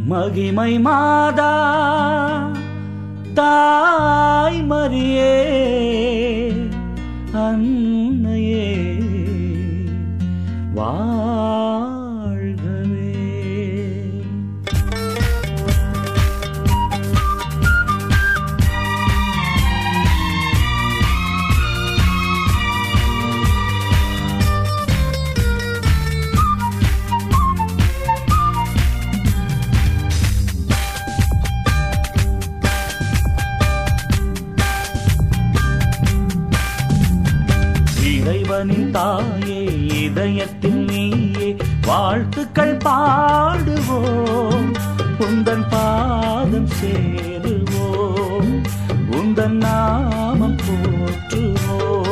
மகிமை மாதா தாய் மரியே அன்னையே வாழ்கவே இறைவனின் தாயே இதயத்தில் நீயே வாழ்த்துக்கள் பாடுவோம் உந்தன் பாதம் சேருவோம் உந்தன் நாமம் போற்றுவோம்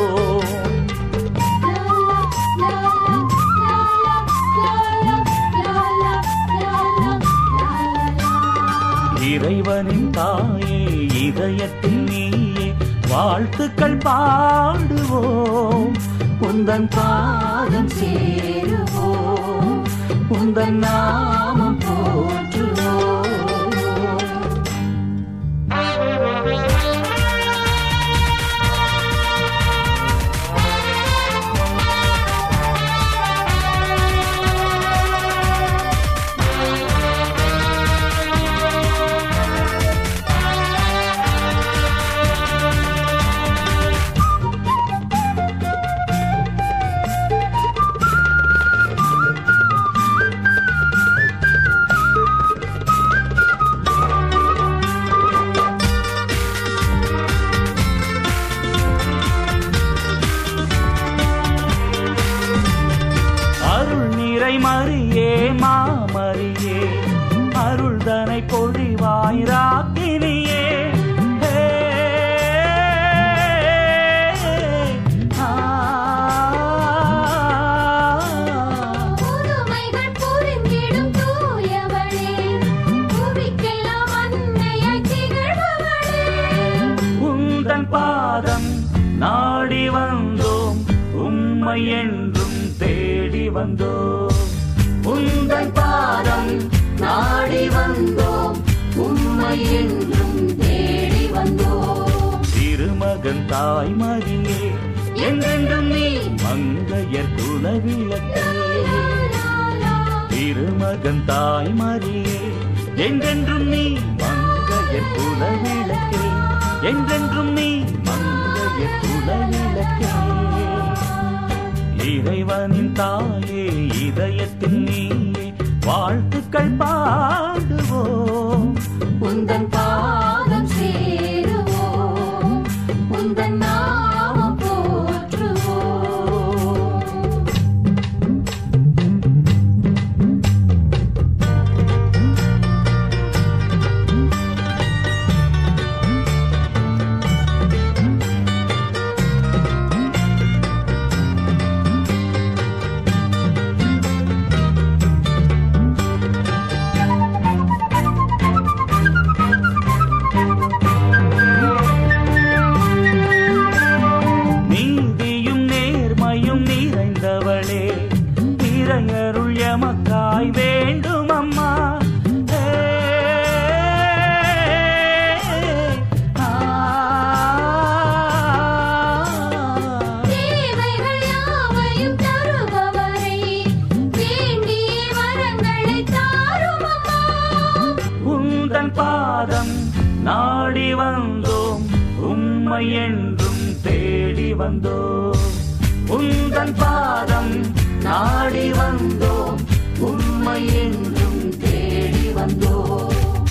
இறைவனின் தாயே இதயத்தில் நீயே வாழ்த்துக்கள் பாடுவோம் உந்தன் பாதம் சேருவோம் உந்தன் நாமம் போற்றுவோம் அருள் நிறை மறியே மாமரியே அருள்தனை பொழிவாய் ராக்கினியே ஹே, ஆ. புதுமைகள் புரிந்திடும் தூயவளே, புவிக்கெல்லாம் அன்னையாய் திகழ்பவளே. உந்தன் பாதம் நாடி வந்தோம் உம்மை என்றும் தேடி வந்தோம் உந்தன் பாதம் நாடி வந்தோம் உம்மை என்றும் தேடி வந்தோம் திருமகன் தாய்மரியே என்றென்றும் நீ மங்கையர் குலவிளக்கே திருமகன் தாய்மரியே என்றென்றும் நீ மங்கையர் குலவிளக்கே என்றென்றும் நீ மங்கையர் குலவிளக்கே இறைவனின் தாயே இதயத்தின் நீயே வாழ்த்துக்கள் பாடுவோம் உந்தன் பாதம் சேருவோம் உந்தன் நாமம் போற்றுவோம் நீதியும் நேர்மையும் நிறைந்தவளே இறையருள் எமக்காய் வேண்டும் அம்மா ஏ, ஆ. தேவைகள் யாவையும் தருபவரே வேண்டிய வரங்களை தாரும் அம்மா உந்தன் பாதம் நாடி வந்தோம் உம்மை என்றும் தேடி வந்தோம் உந்தன் பாதம் நாடி வந்தோம் உம்மை என்றும் தேடி வந்தோம்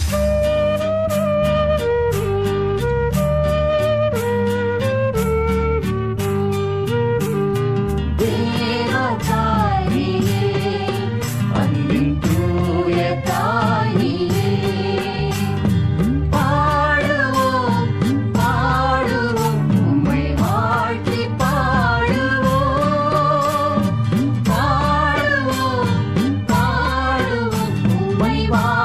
தேவதாயியே அன்பின் தூய தாயியே பாடுவோம் பாடுவோம் உம்மை வாழ்த்தி பாடுவோம் பாடுவோம் பாடுவோம் உம்மை வாழ்த்தி